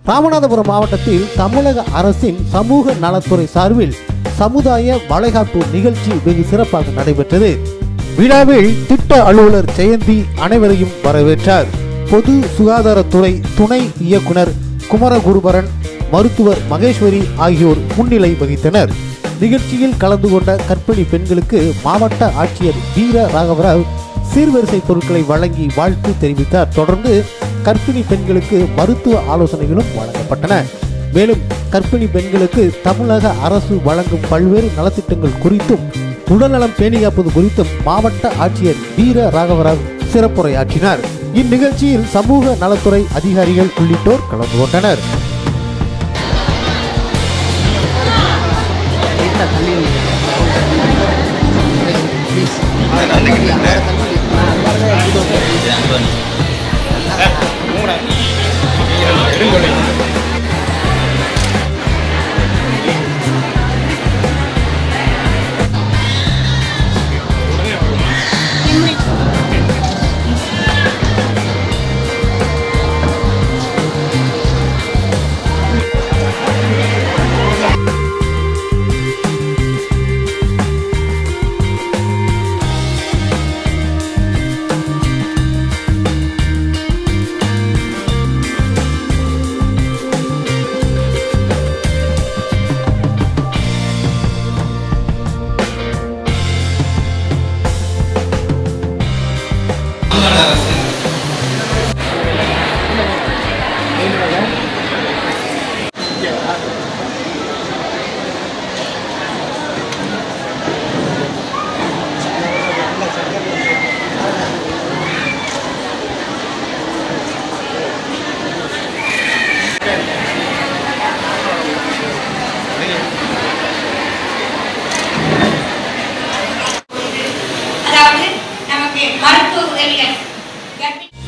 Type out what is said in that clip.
ராமநாதபுரம் மாவட்டத்தில் தமிழக அரசின் சமூக நலத்துறை சார்பில் சமுதாய வளைகாப்பு நிகழ்ச்சி வெகு சிறப்பாக நடைபெற்றது விழாவில் திட்ட அலுவலர் ஜெயந்தி அனைவரையும் வரவேற்றார் பொது சுகாதாரத்துறை துணை இயக்குனர் குமரகுருபரன் மருத்துவர் மகேஸ்வரி ஆகியோர் முன்னிலை வகித்தனர் நிகழ்ச்சியில் கலந்து கொண்ட கர்ப்பிணி பெண்களுக்கு மாவட்ட ஆட்சியர் வீர ராகவராவ் சீர்வரிசை பொருட்களை வழங்கி வாழ்த்து தெரிவித்தார் தொடர்ந்து கர்ப்பிணி பெண்களுக்கு மருத்துவ ஆலோசனைகளும் வழங்கப்பட்டன மேலும் கர்ப்பிணி பெண்களுக்கு தமிழக அரசு வழங்கும் பல்வேறு நலத்திட்டங்கள் குறித்தும் உடல்நலம் பேணி காப்பது குறித்தும் மாவட்ட ஆட்சியர் வீர ராகவராவ் சிறப்புரையாற்றினார் இந்நிகழ்ச்சியில் சமூக நலத்துறை அதிகாரிகள் உள்ளிட்டோர் கலந்து கொண்டனர் அதாவது நமக்கு மருத்துவ உதவிகள் கர்ப்பிணி